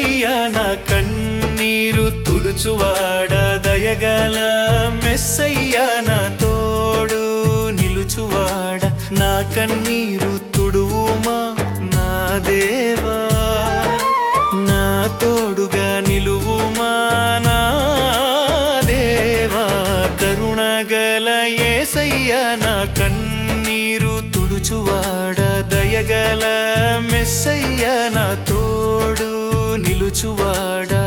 ఏసయ్యా నా కన్నీరు తుడుచువాడ దయగల మెస్సయ్యా నా తోడు నిలుచువాడ నా కన్నీరు తుడువుమా నా దేవా నా తోడుగా నిలువుమా నా దేవా కరుణగల ఏసయ్యా నా కన్నీరు తుడుచువాడ దయగల మెస్సయ్యా నా తోడు నిలుచువాడా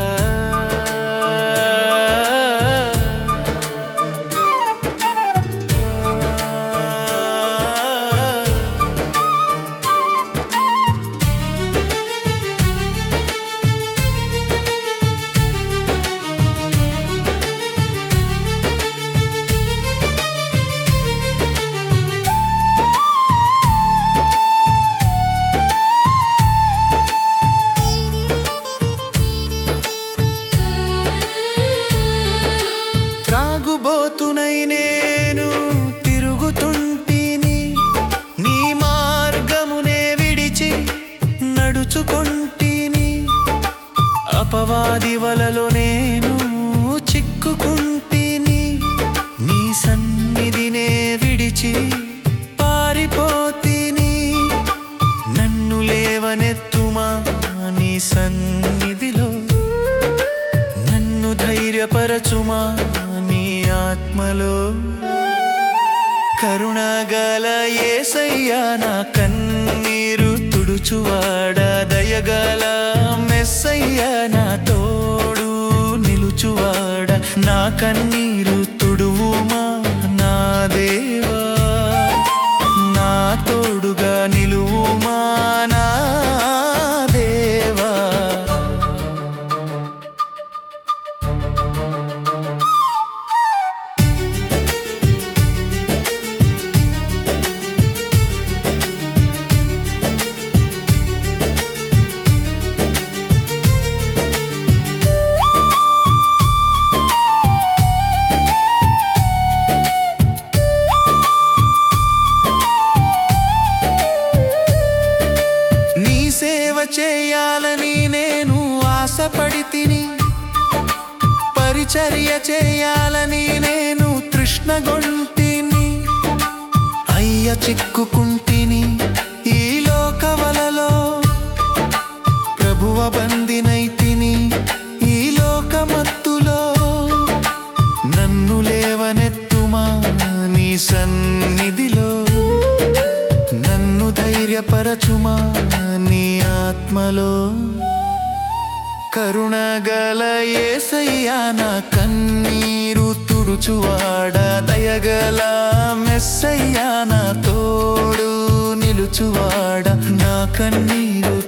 త్రాగుబోతునై నేను తిరుగుతుంటిని నీ మార్గమునే విడిచి నడుచుకొంటిని అపవాది వలలో నేను చిక్కుకుంటిని నీ సన్నిధినే విడిచి పారిపోతిని నన్ను లేవనెత్తుమా నీ సన్నిధిలో నన్ను ధైర్యపరచుమా నీ ఆత్మలో కరుణగల ఏసయ్యా నా కన్నీరు తుడుచువాడ దయగల మెస్సయ్యా నా తోడు నిలుచువాడ నా కన్నీరు తుడువుమా నా దేవా నా తోడుగా నిలువుమా నా దేవా నీ సేవ చేయాలని నేను ఆశపడి తిని పరిచర్య చేయాలని నేను తృష్ణగొంటిని అయ్య చిక్కుకుంటిని ఈ లోకవలలో ప్రభువ బందినైతిని ఈ లోకమత్తులో నన్ను లేవనెత్తుమా నీ సన్నిధిలో నన్ను ధైర్యపరచుమా నీ ఆత్మలో కరుణగల ఏసయ్యా నా కన్నీరు తుడుచువాడ దయగల మెస్సయ్యా నా తోడు నిలుచువాడ నా కన్నీరు